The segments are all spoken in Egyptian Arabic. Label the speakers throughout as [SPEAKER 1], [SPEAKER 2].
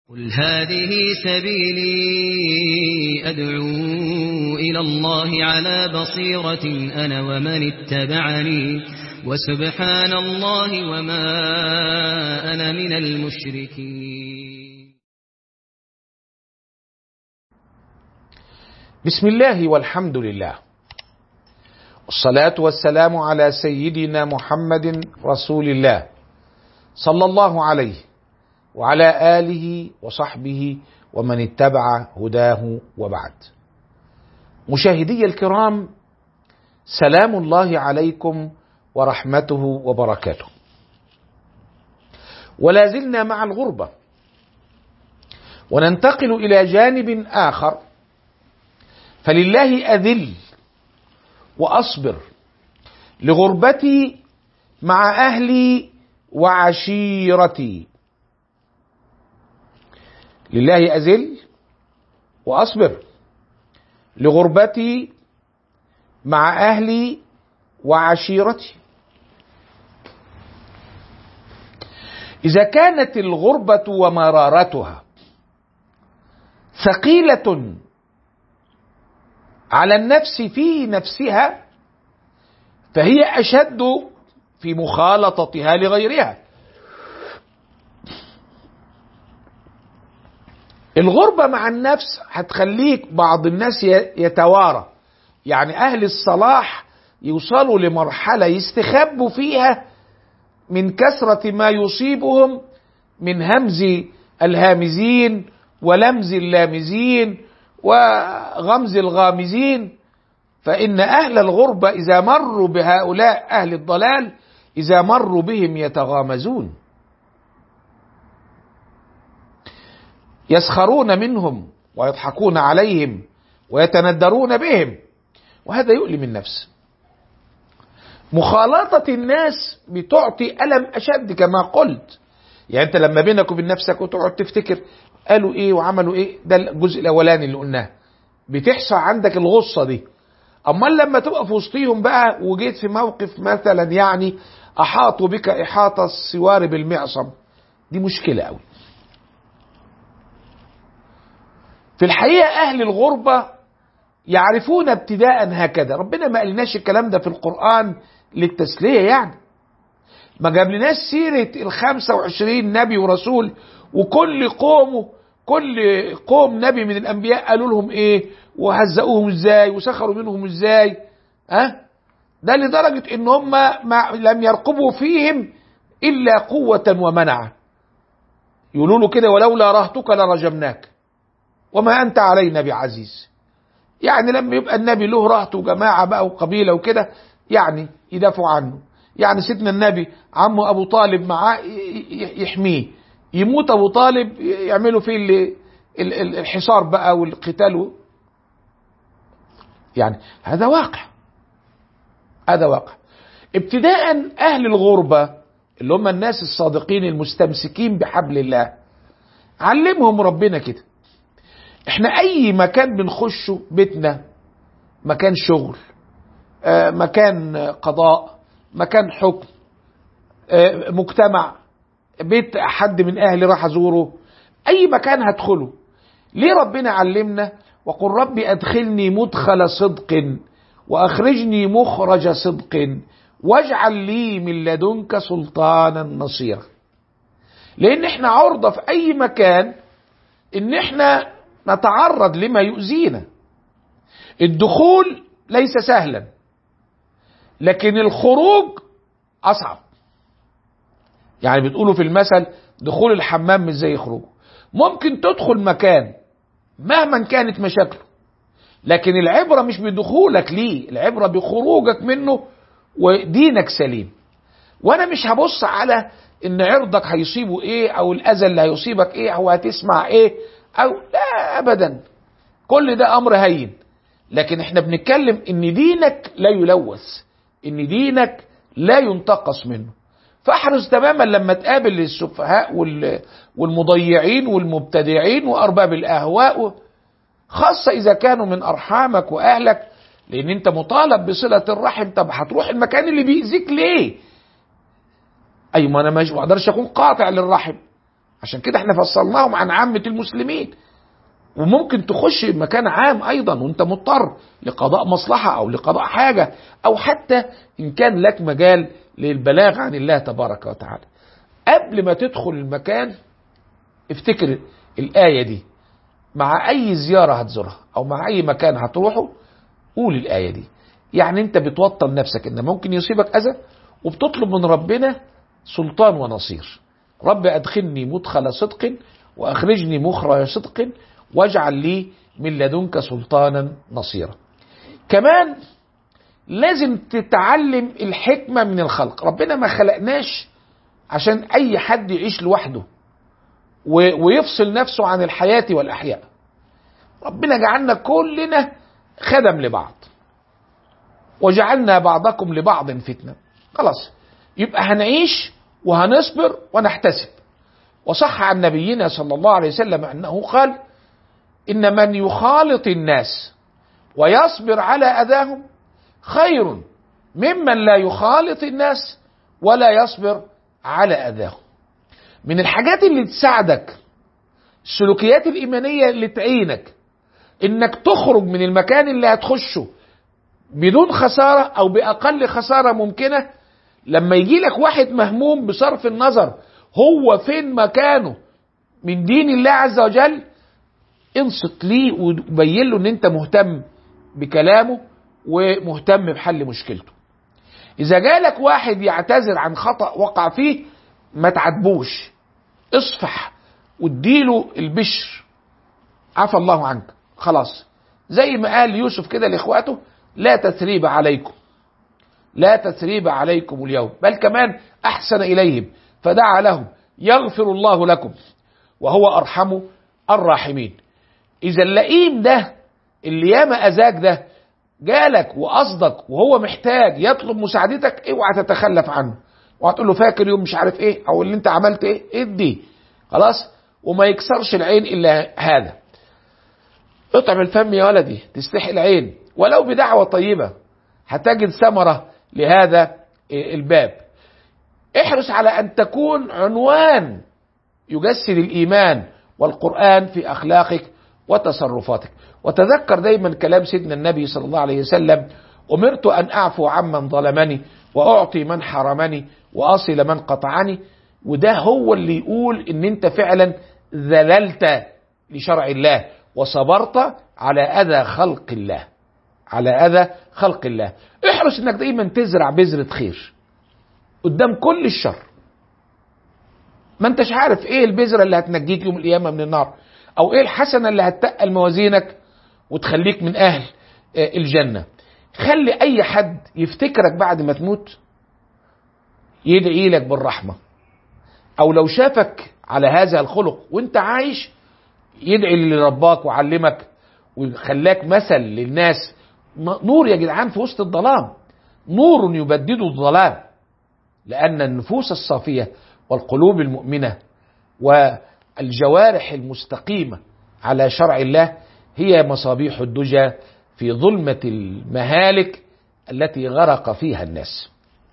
[SPEAKER 1] قل هذه سبيلي أدعو إلى الله على بصيرة أنا ومن اتبعني وسبحان الله وما أنا من المشركين
[SPEAKER 2] بسم الله والحمد لله والصلاة والسلام على سيدنا محمد رسول الله صلى الله عليه وعلى آله وصحبه ومن اتبع هداه وبعد مشاهدي الكرام سلام الله عليكم ورحمته وبركاته ولا زلنا مع الغربة وننتقل إلى جانب آخر فلله أذل وأصبر لغربتي مع أهلي وعشيرتي لله أزل وأصبر لغربتي مع أهلي وعشيرتي إذا كانت الغربة ومرارتها ثقيلة على النفس في نفسها فهي أشد في مخالطتها لغيرها الغربة مع النفس هتخليك بعض الناس يتوارى يعني أهل الصلاح يوصلوا لمرحلة يستخبوا فيها من كثرة ما يصيبهم من همز الهامزين ولمز اللامزين وغمز الغامزين فإن أهل الغربة إذا مروا بهؤلاء أهل الضلال إذا مروا بهم يتغامزون يسخرون منهم ويضحكون عليهم ويتندرون بهم وهذا يؤلم النفس مخالطة الناس بتعطي ألم أشد كما قلت يعني أنت لما بينك وبين نفسك وتقعد تفتكر قالوا إيه وعملوا إيه ده الجزء الأولاني اللي قلناه بتحصل عندك الغصة دي أما لما تبقى في وسطيهم بقى وجيت في موقف مثلا يعني أحاطوا بك إحاطة السوار بالمعصم دي مشكلة أوي في الحقيقة أهل الغربة يعرفون ابتداء هكذا ربنا ما قالناش الكلام ده في القرآن للتسلية يعني ما جابلناش سيرة الخمسة وعشرين نبي ورسول وكل قوم كل قوم نبي من الأنبياء قالوا لهم إيه وهزقوهم إزاي وسخروا منهم إزاي أه؟ ده لدرجة إن هم ما لم يرقبوا فيهم إلا قوة ومنعة يقولوا له كده ولولا رهتك لرجمناك وما أنت علينا بعزيز يعني لما يبقى النبي له رهط وجماعة بقى وقبيلة وكده يعني يدافعوا عنه يعني سيدنا النبي عمه أبو طالب معاه يحميه يموت أبو طالب يعملوا فيه الحصار بقى والقتال يعني هذا واقع هذا واقع ابتداء أهل الغربة اللي هم الناس الصادقين المستمسكين بحبل الله علمهم ربنا كده احنا اي مكان بنخشه بيتنا مكان شغل آه مكان قضاء مكان حكم آه مجتمع بيت حد من اهلي راح ازوره اي مكان هدخله ليه ربنا علمنا وقل ربي ادخلني مدخل صدق واخرجني مخرج صدق واجعل لي من لدنك سلطانا نصيرا لان احنا عرضة في اي مكان ان احنا نتعرض لما يؤذينا الدخول ليس سهلا لكن الخروج اصعب يعني بتقولوا في المثل دخول الحمام مش زي خروجه ممكن تدخل مكان مهما كانت مشاكله لكن العبرة مش بدخولك ليه العبرة بخروجك منه ودينك سليم وانا مش هبص على ان عرضك هيصيبه ايه او الاذى اللي هيصيبك ايه او هتسمع ايه او لا ابدا كل ده امر هين لكن احنا بنتكلم ان دينك لا يلوث ان دينك لا ينتقص منه فاحرص تماما لما تقابل السفهاء والمضيعين والمبتدعين وارباب الاهواء خاصة اذا كانوا من ارحامك واهلك لان انت مطالب بصلة الرحم طب هتروح المكان اللي بيأذيك ليه اي ما انا مش ما اقدرش اكون قاطع للرحم عشان كده احنا فصلناهم عن عامة المسلمين وممكن تخش مكان عام ايضا وانت مضطر لقضاء مصلحة او لقضاء حاجة او حتى ان كان لك مجال للبلاغ عن الله تبارك وتعالى قبل ما تدخل المكان افتكر الآية دي مع أي زيارة هتزورها أو مع أي مكان هتروحه قول الآية دي يعني أنت بتوطن نفسك إن ممكن يصيبك أذى وبتطلب من ربنا سلطان ونصير رب أدخلني مدخل صدق وأخرجني مخرج صدق واجعل لي من لدنك سلطانا نصيرا كمان لازم تتعلم الحكمة من الخلق ربنا ما خلقناش عشان أي حد يعيش لوحده ويفصل نفسه عن الحياة والأحياء ربنا جعلنا كلنا خدم لبعض وجعلنا بعضكم لبعض فتنة خلاص يبقى هنعيش وهنصبر ونحتسب وصح عن نبينا صلى الله عليه وسلم أنه قال إن من يخالط الناس ويصبر على أذاهم خير ممن لا يخالط الناس ولا يصبر على أذاهم من الحاجات اللي تساعدك السلوكيات الإيمانية اللي تعينك إنك تخرج من المكان اللي هتخشه بدون خسارة أو بأقل خسارة ممكنة لما يجي لك واحد مهموم بصرف النظر هو فين مكانه من دين الله عز وجل انصت ليه وبين له ان انت مهتم بكلامه ومهتم بحل مشكلته اذا جالك واحد يعتذر عن خطأ وقع فيه ما تعاتبوش اصفح واديله البشر عفى الله عنك خلاص زي ما قال يوسف كده لاخواته لا تثريب عليكم لا تثريب عليكم اليوم بل كمان احسن اليهم فدعا لهم يغفر الله لكم وهو ارحم الراحمين اذا اللئيم ده اللي ياما اذاك ده جالك وقصدك وهو محتاج يطلب مساعدتك اوعى تتخلف عنه وهتقول له فاكر يوم مش عارف ايه او اللي انت عملت ايه ادي خلاص وما يكسرش العين الا هذا اطعم الفم يا ولدي تستحي العين ولو بدعوة طيبة هتجد ثمرة لهذا الباب احرص على ان تكون عنوان يجسد الايمان والقرآن في اخلاقك وتصرفاتك وتذكر دايما كلام سيدنا النبي صلى الله عليه وسلم امرت ان اعفو عمن ظلمني واعطي من حرمني واصل من قطعني وده هو اللي يقول ان انت فعلا ذللت لشرع الله وصبرت على اذى خلق الله على اذى خلق الله احرص انك دايما تزرع بذرة خير قدام كل الشر ما انتش عارف ايه البذرة اللي هتنجيك يوم القيامة من النار او ايه الحسنة اللي هتتقل موازينك وتخليك من اهل الجنة خلي اي حد يفتكرك بعد ما تموت يدعي لك بالرحمة او لو شافك على هذا الخلق وانت عايش يدعي اللي رباك وعلمك وخلاك مثل للناس نور يا جدعان في وسط الظلام نور يبدد الظلام لأن النفوس الصافية والقلوب المؤمنة والجوارح المستقيمة على شرع الله هي مصابيح الدجى في ظلمة المهالك التي غرق فيها الناس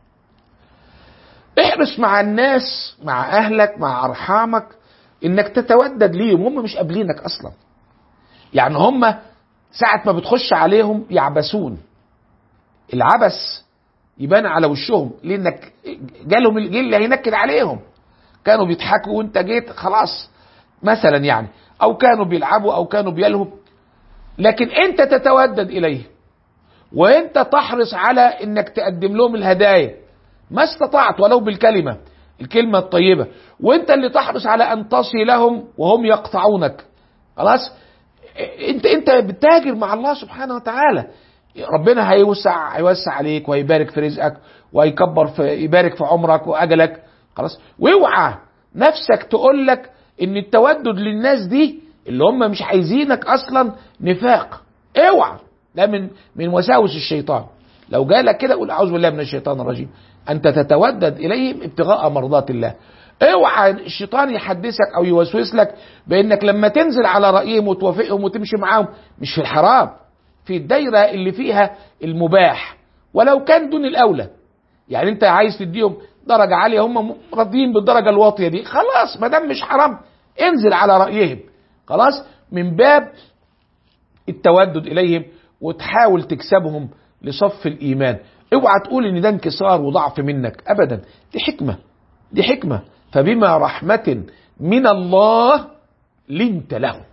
[SPEAKER 2] احرص مع الناس مع أهلك مع أرحامك إنك تتودد ليهم هم مش قابلينك أصلا يعني هم ساعة ما بتخش عليهم يعبسون العبس يبان على وشهم لانك جالهم الجيل اللي هينكد عليهم كانوا بيضحكوا وانت جيت خلاص مثلا يعني او كانوا بيلعبوا او كانوا بيلهوا لكن انت تتودد اليه وانت تحرص على انك تقدم لهم الهدايا ما استطعت ولو بالكلمة الكلمة الطيبة وانت اللي تحرص على ان تصلهم وهم يقطعونك خلاص انت انت بتتاجر مع الله سبحانه وتعالى ربنا هيوسع هيوسع عليك وهيبارك في رزقك وهيكبر في يبارك في عمرك واجلك خلاص واوعى نفسك تقول لك ان التودد للناس دي اللي هم مش عايزينك اصلا نفاق اوعى ده من من وساوس الشيطان لو جالك كده قول اعوذ بالله من الشيطان الرجيم انت تتودد اليهم ابتغاء مرضات الله اوعى الشيطان يحدثك او يوسوس لك بانك لما تنزل على رايهم وتوافقهم وتمشي معاهم مش في الحرام في الدايره اللي فيها المباح ولو كان دون الاولى يعني انت عايز تديهم درجة عالية هم راضيين بالدرجة الواطية دي خلاص ما دام مش حرام انزل على رأيهم خلاص من باب التودد إليهم وتحاول تكسبهم لصف الإيمان اوعى تقول ان ده انكسار وضعف منك ابدا دي حكمة دي حكمة فبما رحمة من الله لنت لهم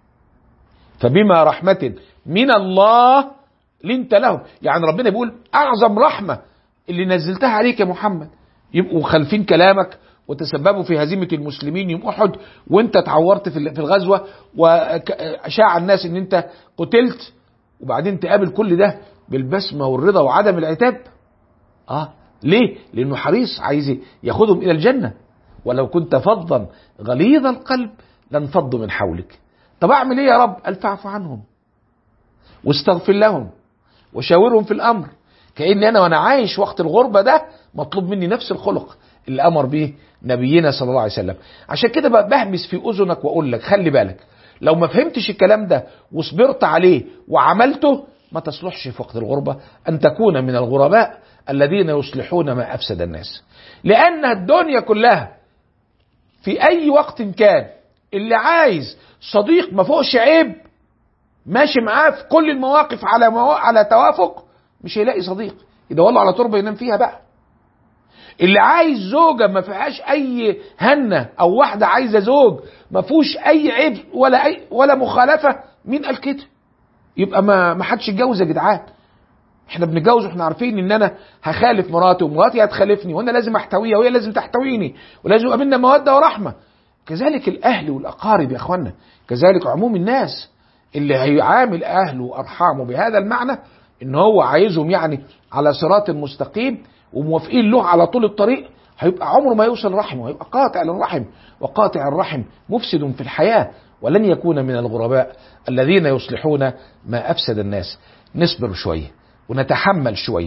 [SPEAKER 2] فبما رحمة من الله لنت لهم يعني ربنا بيقول اعظم رحمة اللي نزلتها عليك يا محمد يبقوا خالفين كلامك وتسببوا في هزيمة المسلمين يوم أحد وانت اتعورت في الغزوة وشاع الناس ان انت قتلت وبعدين تقابل كل ده بالبسمة والرضا وعدم العتاب اه ليه لانه حريص عايز ياخدهم الى الجنة ولو كنت فظا غليظ القلب لانفضوا من حولك طب اعمل ايه يا رب قال فاعف عنهم واستغفر لهم وشاورهم في الامر كأن انا وانا عايش وقت الغربة ده مطلوب مني نفس الخلق اللي امر به نبينا صلى الله عليه وسلم عشان كده بقى بهمس في اذنك واقول لك خلي بالك لو ما فهمتش الكلام ده وصبرت عليه وعملته ما تصلحش في وقت الغربة أن تكون من الغرباء الذين يصلحون ما أفسد الناس لأن الدنيا كلها في أي وقت كان اللي عايز صديق ما فوقش عيب ماشي معاه في كل المواقف على مو... على توافق مش هيلاقي صديق يدور له على تربه ينام فيها بقى اللي عايز زوجه ما فيهاش اي هنه او واحده عايزه زوج ما فيهوش اي عيب ولا اي ولا مخالفه مين قال كده يبقى ما ما حدش يتجوز يا جدعان احنا بنتجوز واحنا عارفين ان انا هخالف مراتي ومراتي هتخالفني وانا لازم احتويها وهي لازم تحتويني ولازم يبقى بينا موده ورحمه كذلك الاهل والاقارب يا اخوانا كذلك عموم الناس اللي هيعامل اهله وارحامه بهذا المعنى ان هو عايزهم يعني على صراط مستقيم وموافقين له على طول الطريق هيبقى عمره ما يوصل رحمه هيبقى قاطع للرحم وقاطع الرحم مفسد في الحياه ولن يكون من الغرباء الذين يصلحون ما افسد الناس نصبر شويه ونتحمل شويه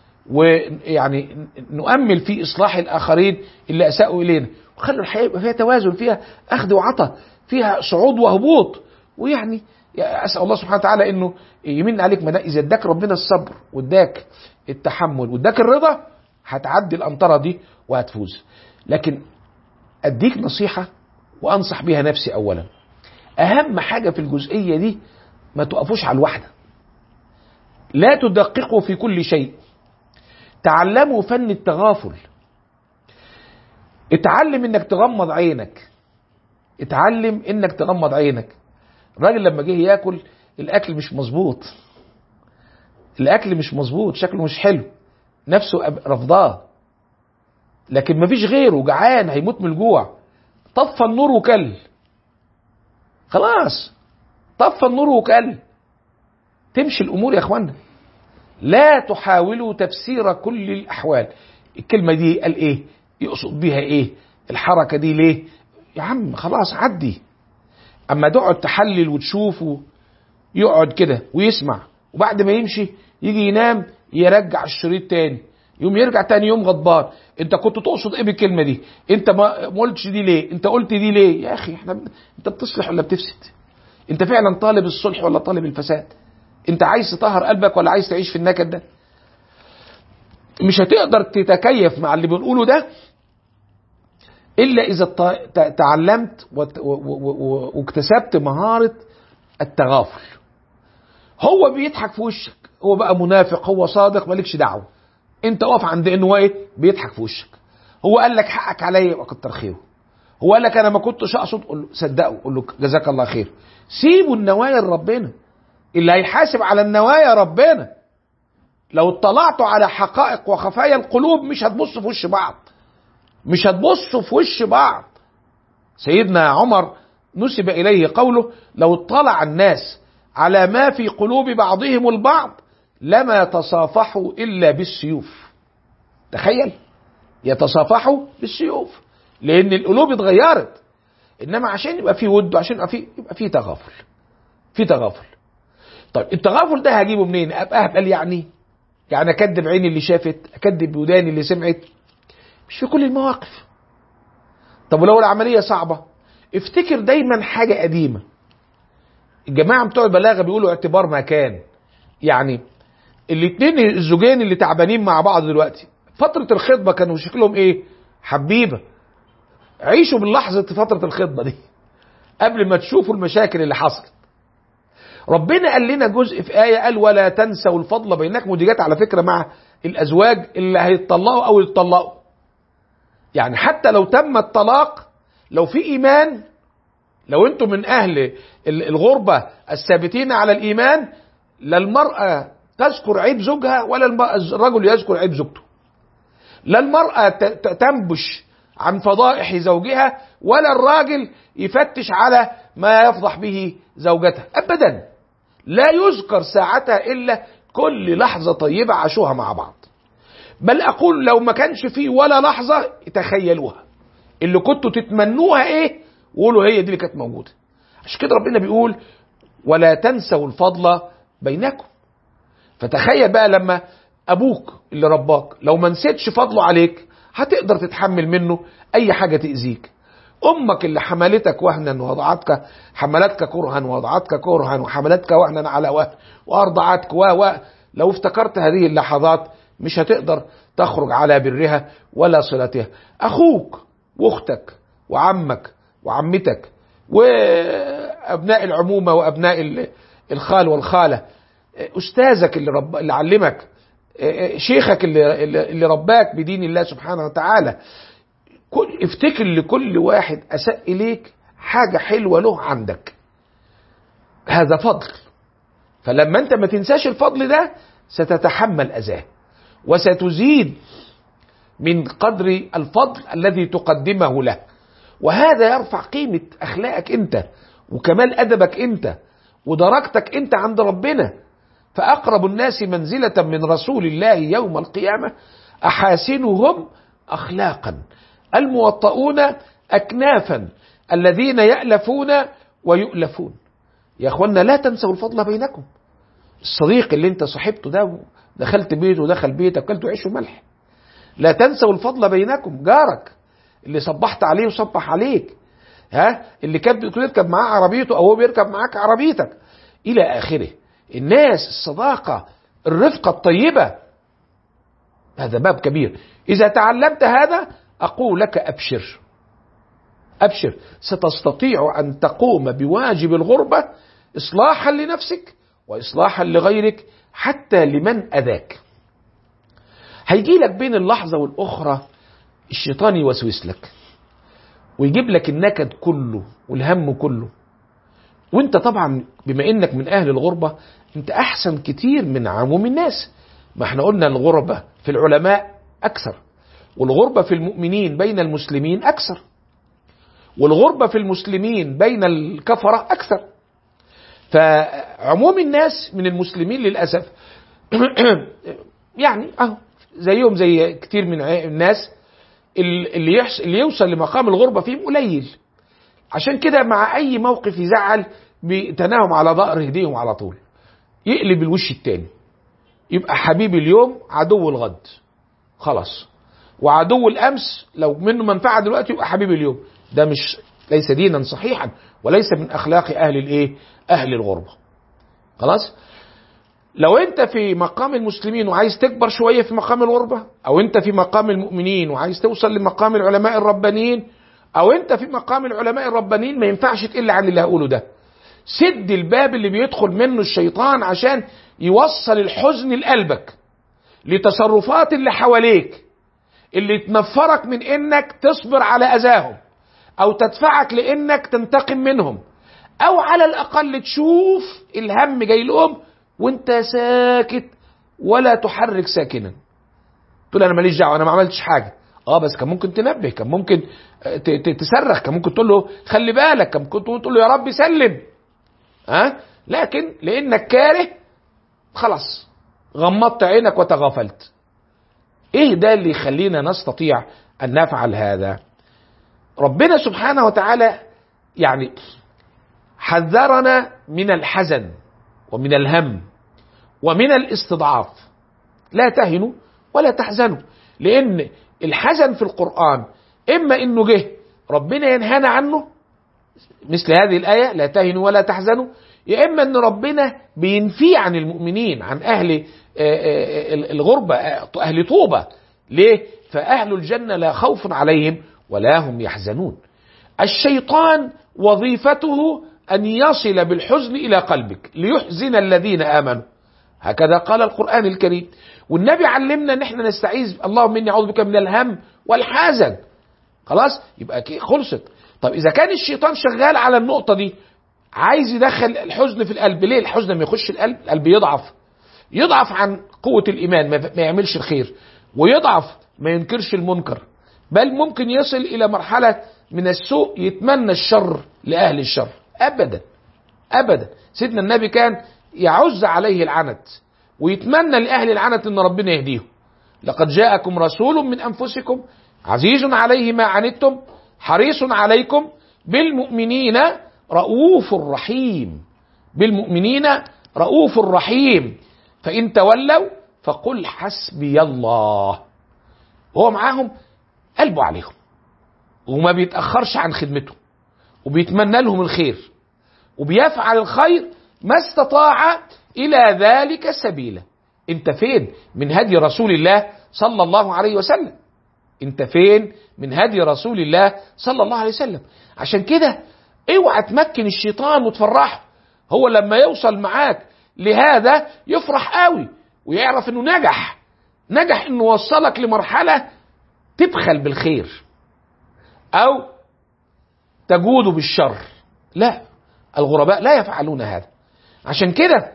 [SPEAKER 2] ويعني نؤمل في اصلاح الاخرين اللي اساءوا الينا وخلوا الحياه يبقى فيها توازن فيها اخذ وعطاء فيها صعود وهبوط ويعني اسال الله سبحانه وتعالى انه يمن عليك ما اذا اداك ربنا الصبر واداك التحمل واداك الرضا هتعدي الامطره دي وهتفوز لكن اديك نصيحه وانصح بها نفسي اولا اهم حاجه في الجزئيه دي ما تقفوش على الواحده لا تدققوا في كل شيء تعلموا فن التغافل اتعلم انك تغمض عينك اتعلم انك تغمض عينك الراجل لما جه ياكل الاكل مش مظبوط الاكل مش مظبوط شكله مش حلو نفسه رفضاه لكن مفيش غيره جعان هيموت من الجوع طفى النور وكل خلاص طفى النور وكل تمشي الامور يا اخوانا لا تحاولوا تفسير كل الاحوال الكلمه دي قال ايه يقصد بيها ايه الحركه دي ليه يا عم خلاص عدي اما تقعد تحلل وتشوفه يقعد كده ويسمع وبعد ما يمشي يجي ينام يرجع الشريط تاني يوم يرجع تاني يوم غضبان انت كنت تقصد ايه بالكلمه دي انت ما قلتش دي ليه انت قلت دي ليه يا اخي احنا انت بتصلح ولا بتفسد انت فعلا طالب الصلح ولا طالب الفساد انت عايز تطهر قلبك ولا عايز تعيش في النكد ده مش هتقدر تتكيف مع اللي بنقوله ده الا اذا تعلمت واكتسبت مهاره التغافل هو بيضحك في وشك هو بقى منافق هو صادق مالكش دعوه انت اقف عند انه هو ايه بيضحك في وشك هو قال لك حقك عليا يبقى كتر خيره هو قال لك انا ما كنتش اقصد قول له صدقه قول له جزاك الله خير سيبوا النوايا لربنا اللي هيحاسب على النوايا ربنا لو اطلعتوا على حقائق وخفايا القلوب مش هتبصوا في وش بعض مش هتبصوا في وش بعض سيدنا عمر نسب اليه قوله لو اطلع الناس على ما في قلوب بعضهم البعض لما تصافحوا الا بالسيوف تخيل يتصافحوا بالسيوف لان القلوب اتغيرت انما عشان يبقى في ود وعشان يبقى في يبقى في تغافل في تغافل طيب التغافل ده هجيبه منين ابقى قال يعني يعني اكذب عيني اللي شافت اكذب وداني اللي سمعت مش في كل المواقف طب ولو العمليه صعبه افتكر دايما حاجه قديمه الجماعه بتوع البلاغه بيقولوا اعتبار مكان يعني الاثنين الزوجين اللي تعبانين مع بعض دلوقتي فترة الخطبة كانوا شكلهم ايه حبيبة عيشوا باللحظة فترة الخطبة دي قبل ما تشوفوا المشاكل اللي حصلت ربنا قال لنا جزء في آية قال ولا تنسوا الفضل بينكم ودي جت على فكرة مع الأزواج اللي هيتطلقوا أو يتطلقوا يعني حتى لو تم الطلاق لو في إيمان لو أنتم من أهل الغربة الثابتين على الإيمان لا المرأة تذكر عيب زوجها ولا الرجل يذكر عيب زوجته لا المرأة تنبش عن فضائح زوجها ولا الراجل يفتش على ما يفضح به زوجتها ابدا لا يذكر ساعتها الا كل لحظه طيبه عاشوها مع بعض بل اقول لو ما كانش فيه ولا لحظه تخيلوها اللي كنتوا تتمنوها ايه وقولوا هي دي اللي كانت موجوده عشان كده ربنا بيقول ولا تنسوا الفضل بينكم فتخيل بقى لما ابوك اللي رباك لو ما نسيتش فضله عليك هتقدر تتحمل منه اي حاجه تاذيك امك اللي حملتك وهنا ووضعتك حملتك كرها ووضعتك كرها وحملتك وهنا على وهن وارضعتك و و لو افتكرت هذه اللحظات مش هتقدر تخرج على برها ولا صلتها اخوك واختك وعمك وعمتك وابناء العمومه وابناء الخال والخاله استاذك اللي رب اللي علمك شيخك اللي اللي رباك بدين الله سبحانه وتعالى كل افتكر لكل واحد اساء اليك حاجه حلوه له عندك هذا فضل فلما انت ما تنساش الفضل ده ستتحمل اذاه وستزيد من قدر الفضل الذي تقدمه له وهذا يرفع قيمه اخلاقك انت وكمال ادبك انت ودرجتك انت عند ربنا فأقرب الناس منزلة من رسول الله يوم القيامة أحاسنهم أخلاقا الموطؤون أكنافا الذين يألفون ويؤلفون يا أخوانا لا تنسوا الفضل بينكم الصديق اللي انت صاحبته ده دخلت بيته ودخل بيتك اكلته عيش وملح لا تنسوا الفضل بينكم جارك اللي صبحت عليه وصبح عليك ها اللي كان بيركب معاه عربيته او هو بيركب معاك عربيتك الى اخره الناس الصداقة الرفقة الطيبة هذا باب كبير إذا تعلمت هذا أقول لك أبشر أبشر ستستطيع أن تقوم بواجب الغربة إصلاحا لنفسك وإصلاحا لغيرك حتى لمن أذاك هيجي لك بين اللحظة والأخرى الشيطان يوسوس لك ويجيب لك النكد كله والهم كله وانت طبعا بما انك من اهل الغربة انت احسن كتير من عموم الناس ما احنا قلنا الغربة في العلماء اكثر والغربة في المؤمنين بين المسلمين اكثر والغربة في المسلمين بين الكفرة اكثر فعموم الناس من المسلمين للأسف يعني اهو زيهم زي كتير من الناس اللي, يحس اللي يوصل لمقام الغربة فيهم قليل عشان كده مع اي موقف يزعل بتناهم على ظهر ايديهم على طول يقلب الوش التاني يبقى حبيب اليوم عدو الغد خلاص وعدو الامس لو منه منفعه دلوقتي يبقى حبيب اليوم ده مش ليس دينا صحيحا وليس من اخلاق اهل الايه اهل الغربه خلاص لو انت في مقام المسلمين وعايز تكبر شويه في مقام الغربه او انت في مقام المؤمنين وعايز توصل لمقام العلماء الربانيين او انت في مقام العلماء الربانيين ما ينفعش تقل عن اللي هقوله ده سد الباب اللي بيدخل منه الشيطان عشان يوصل الحزن لقلبك لتصرفات اللي حواليك اللي تنفرك من انك تصبر على اذاهم او تدفعك لانك تنتقم منهم او على الاقل تشوف الهم جاي لهم وانت ساكت ولا تحرك ساكنا تقول انا ماليش دعوه انا ما عملتش حاجه اه بس كان ممكن تنبه كان ممكن تصرخ كان ممكن تقول له خلي بالك كان ممكن تقول له يا رب سلم ها أه؟ لكن لانك كاره خلاص غمضت عينك وتغافلت ايه ده اللي يخلينا نستطيع ان نفعل هذا ربنا سبحانه وتعالى يعني حذرنا من الحزن ومن الهم ومن الاستضعاف لا تهنوا ولا تحزنوا لان الحزن في القرآن إما إنه جه ربنا ينهانا عنه مثل هذه الآية لا تهنوا ولا تحزنوا يا إما إن ربنا بينفيه عن المؤمنين عن أهل الغربة أهل طوبة ليه فأهل الجنة لا خوف عليهم ولا هم يحزنون الشيطان وظيفته أن يصل بالحزن إلى قلبك ليحزن الذين آمنوا هكذا قال القرآن الكريم والنبي علمنا ان احنا نستعيذ اللهم اني اعوذ بك من الهم والحزن خلاص يبقى كي- خلصت طب اذا كان الشيطان شغال على النقطه دي عايز يدخل الحزن في القلب ليه الحزن لما يخش القلب القلب يضعف يضعف عن قوه الايمان ما ما يعملش الخير ويضعف ما ينكرش المنكر بل ممكن يصل الى مرحله من السوء يتمنى الشر لاهل الشر ابدا ابدا سيدنا النبي كان يعز عليه العنت ويتمنى لاهل العنت ان ربنا يهديهم لقد جاءكم رسول من انفسكم عزيز عليه ما عنتم حريص عليكم بالمؤمنين رؤوف رحيم بالمؤمنين رؤوف رحيم فان تولوا فقل حسبي الله هو معاهم قلبه عليهم وما بيتاخرش عن خدمتهم وبيتمنى لهم الخير وبيفعل الخير ما استطاع الى ذلك سبيلا انت فين من هدي رسول الله صلى الله عليه وسلم انت فين من هدي رسول الله صلى الله عليه وسلم عشان كده اوعى تمكن الشيطان وتفرحه هو لما يوصل معاك لهذا يفرح قوي ويعرف انه نجح نجح انه وصلك لمرحله تبخل بالخير او تجود بالشر لا الغرباء لا يفعلون هذا عشان كده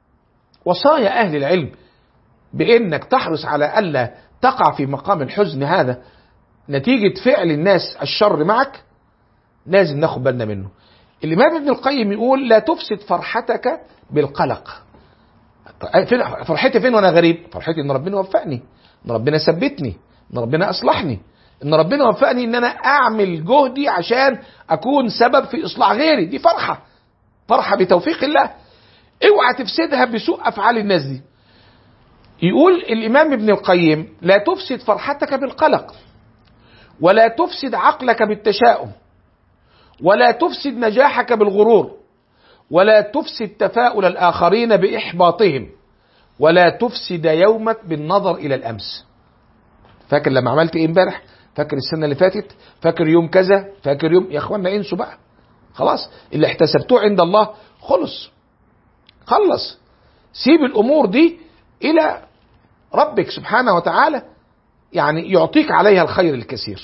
[SPEAKER 2] وصايا اهل العلم بانك تحرص على الا تقع في مقام الحزن هذا نتيجه فعل الناس الشر معك لازم ناخد بالنا منه الامام ابن القيم يقول لا تفسد فرحتك بالقلق فين- فرحتي فين وانا غريب فرحتي ان ربنا وفقني ان ربنا ثبتني ان ربنا اصلحني ان ربنا وفقني ان انا اعمل جهدي عشان اكون سبب في اصلاح غيري دي فرحه فرحه بتوفيق الله اوعى تفسدها بسوء افعال الناس دي يقول الامام ابن القيم لا تفسد فرحتك بالقلق ولا تفسد عقلك بالتشاؤم ولا تفسد نجاحك بالغرور ولا تفسد تفاؤل الاخرين باحباطهم ولا تفسد يومك بالنظر الى الامس فاكر لما عملت ايه امبارح فاكر السنه اللي فاتت فاكر يوم كذا فاكر يوم يا اخوانا انسوا بقى خلاص اللي احتسبتوه عند الله خلص خلص سيب الامور دي الى ربك سبحانه وتعالى يعني يعطيك عليها الخير الكثير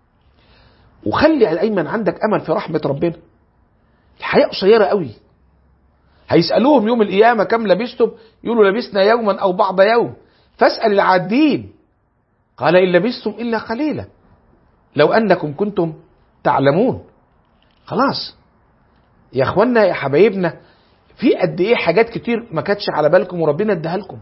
[SPEAKER 2] وخلي ايمن عندك امل في رحمه ربنا الحياه قصيره قوي هيسالوهم يوم القيامه كم لبستم يقولوا لبسنا يوما او بعض يوم فاسال العادين قال ان لبستم الا قليلا لو انكم كنتم تعلمون خلاص يا اخوانا يا حبايبنا في قد ايه حاجات كتير ما كانتش على بالكم وربنا اداها لكم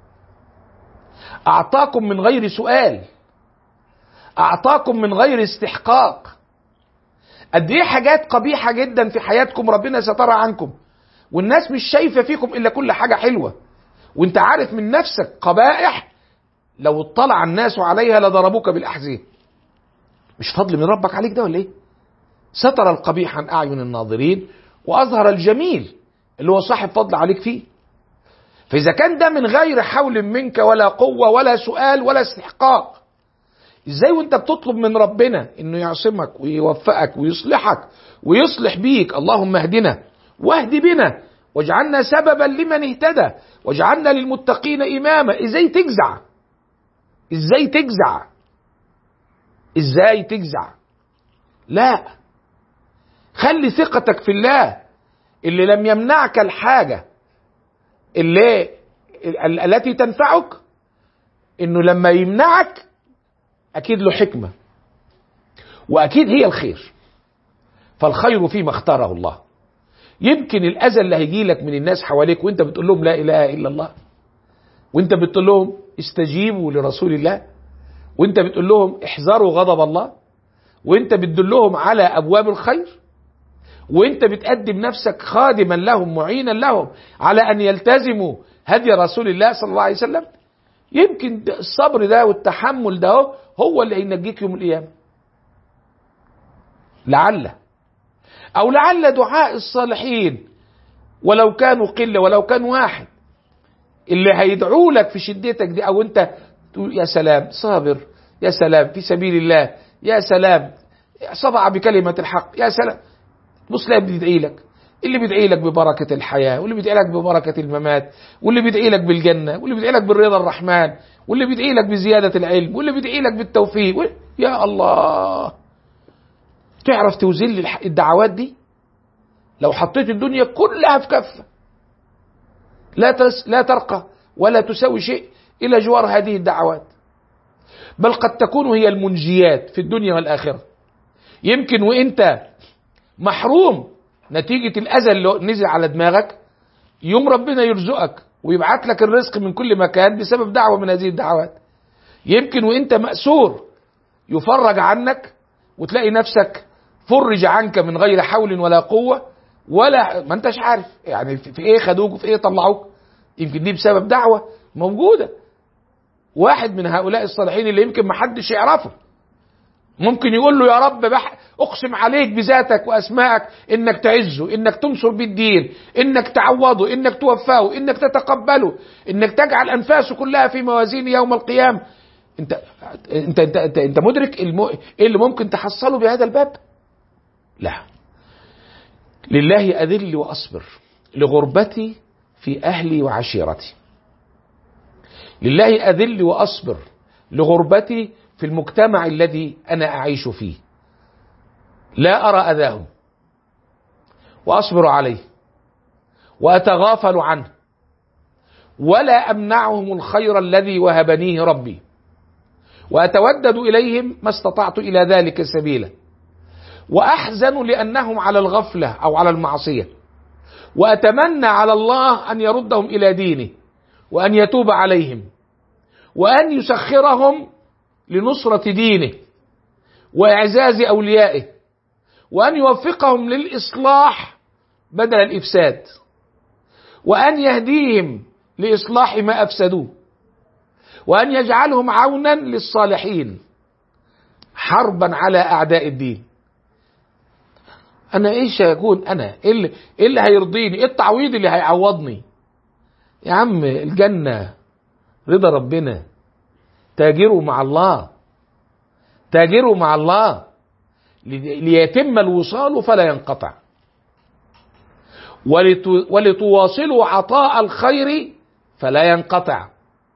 [SPEAKER 2] اعطاكم من غير سؤال اعطاكم من غير استحقاق قد ايه حاجات قبيحه جدا في حياتكم ربنا سترها عنكم والناس مش شايفه فيكم الا كل حاجه حلوه وانت عارف من نفسك قبائح لو اطلع الناس عليها لضربوك بالاحزاب مش فضل من ربك عليك ده ولا ايه ستر القبيح عن اعين الناظرين واظهر الجميل اللي هو صاحب فضل عليك فيه فاذا كان ده من غير حول منك ولا قوه ولا سؤال ولا استحقاق ازاي وانت بتطلب من ربنا انه يعصمك ويوفقك ويصلحك ويصلح بيك اللهم اهدنا واهد بنا واجعلنا سببا لمن اهتدى واجعلنا للمتقين اماما ازاي تجزع ازاي تجزع ازاي تجزع لا خلي ثقتك في الله اللي لم يمنعك الحاجة اللي ال- التي تنفعك انه لما يمنعك اكيد له حكمة واكيد هي الخير فالخير فيما اختاره الله يمكن الاذى اللي هيجي لك من الناس حواليك وانت بتقول لهم لا اله الا الله وانت بتقول لهم استجيبوا لرسول الله وانت بتقول لهم احذروا غضب الله وانت بتدلهم على ابواب الخير وانت بتقدم نفسك خادما لهم معينا لهم على ان يلتزموا هدي رسول الله صلى الله عليه وسلم يمكن ده- الصبر ده والتحمل ده هو- هو اللي هينجيك يوم القيامه لعل او لعل دعاء الصالحين ولو كانوا قله ولو كان واحد اللي هيدعوا لك في شدتك دي او انت تقول يا سلام صابر يا سلام في سبيل الله يا سلام صدع بكلمة الحق يا سلام بص لا بيدعي لك اللي بيدعي لك ببركة الحياة واللي بيدعي لك ببركة الممات واللي بيدعي لك بالجنة واللي بيدعي لك بالرضا الرحمن واللي بيدعي لك بزيادة العلم واللي بيدعي لك بالتوفيق وال- يا الله تعرف توزن الح- الدعوات دي لو حطيت الدنيا كلها في كفة لا تس لا ترقى ولا تساوي شيء إلى جوار هذه الدعوات بل قد تكون هي المنجيات في الدنيا والآخرة يمكن وانت محروم نتيجة الأذى اللي نزل على دماغك يوم ربنا يرزقك ويبعت لك الرزق من كل مكان بسبب دعوة من هذه الدعوات يمكن وانت مأسور يفرج عنك وتلاقي نفسك فرج عنك من غير حول ولا قوة ولا ما انتش عارف يعني في في ايه خدوك وفي ايه طلعوك يمكن دي بسبب دعوة موجودة واحد من هؤلاء الصالحين اللي يمكن ما حدش يعرفه ممكن يقول له يا رب بح اقسم عليك بذاتك واسمائك انك تعزه انك تنصر بالدين انك تعوضه انك توفاه انك تتقبله انك تجعل انفاسه كلها في موازين يوم القيامه انت انت انت انت, انت مدرك المو... ايه اللي ممكن تحصله بهذا الباب لا لله اذل واصبر لغربتي في اهلي وعشيرتي لله اذل واصبر لغربتي في المجتمع الذي انا اعيش فيه لا ارى اذاه واصبر عليه واتغافل عنه ولا امنعهم الخير الذي وهبنيه ربي واتودد اليهم ما استطعت الى ذلك سبيلا واحزن لانهم على الغفله او على المعصيه واتمنى على الله ان يردهم الى دينه وان يتوب عليهم وان يسخرهم لنصره دينه واعزاز اوليائه وان يوفقهم للاصلاح بدل الافساد وان يهديهم لاصلاح ما افسدوه وان يجعلهم عونا للصالحين حربا على اعداء الدين انا ايش هيكون انا ايه اللي, إيه اللي هيرضيني ايه التعويض اللي هيعوضني يا عم الجنه رضا ربنا تاجروا مع الله تاجروا مع الله ليتم الوصال فلا ينقطع ولتواصلوا عطاء الخير فلا ينقطع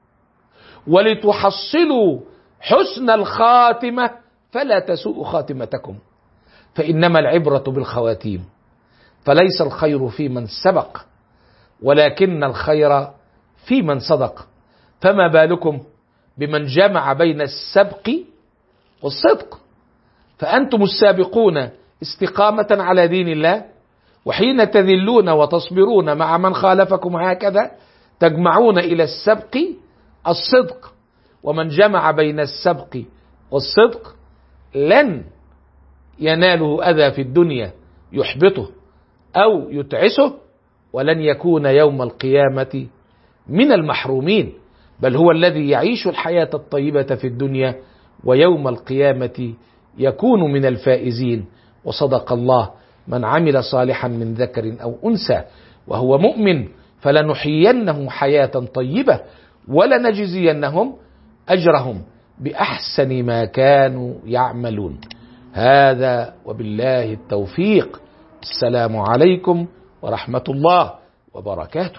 [SPEAKER 2] ولتحصلوا حسن الخاتمة فلا تسوء خاتمتكم فإنما العبرة بالخواتيم فليس الخير في من سبق ولكن الخير في من صدق فما بالكم بمن جمع بين السبق والصدق فأنتم السابقون استقامة على دين الله وحين تذلون وتصبرون مع من خالفكم هكذا تجمعون إلى السبق الصدق ومن جمع بين السبق والصدق لن يناله أذى في الدنيا يحبطه أو يتعسه ولن يكون يوم القيامة من المحرومين بل هو الذي يعيش الحياة الطيبة في الدنيا ويوم القيامة يكون من الفائزين وصدق الله من عمل صالحا من ذكر أو أنثى وهو مؤمن فلنحيينه حياة طيبة ولنجزينهم أجرهم بأحسن ما كانوا يعملون هذا وبالله التوفيق السلام عليكم ورحمة الله وبركاته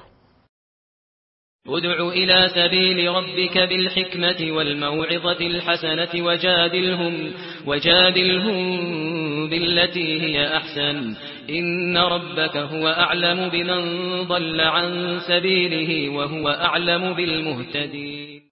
[SPEAKER 1] ادع إلى سبيل ربك بالحكمة والموعظة الحسنة وجادلهم, وجادلهم بالتي هي أحسن إن ربك هو أعلم بمن ضل عن سبيله وهو أعلم بالمهتدين